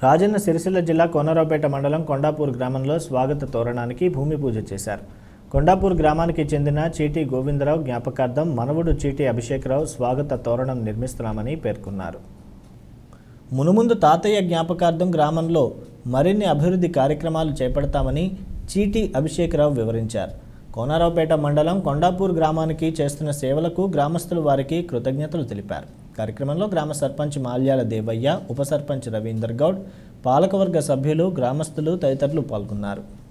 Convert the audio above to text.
రాజన్న సిరిసిల్ల జిల్లా కోనరావుపేట మండలం కొండాపూర్ గ్రామంలో స్వాగత తోరణానికి భూమి పూజ చేశారు కొండాపూర్ గ్రామానికి చెందిన చీటి గోవిందరావు జ్ఞాపకార్థం మనవడు చీటి అభిషేకరావు స్వాగత తోరణం నిర్మిస్తున్నామని పేర్కొన్నారు మునుముందు తాతయ్య జ్ఞాపకార్థం గ్రామంలో మరిన్ని అభివృద్ధి కార్యక్రమాలు చేపడతామని చీటి అభిషేకరావు వివరించారు కోనారావుపేట మండలం కొండాపూర్ గ్రామానికి చేస్తున్న సేవలకు గ్రామస్తులు వారికి కృతజ్ఞతలు తెలిపారు కార్యక్రమంలో గ్రామ సర్పంచ్ మాల్యాల దేవయ్య ఉప సర్పంచ్ రవీందర్ గౌడ్ పాలకవర్గ సభ్యులు గ్రామస్తులు తదితరులు పాల్గొన్నారు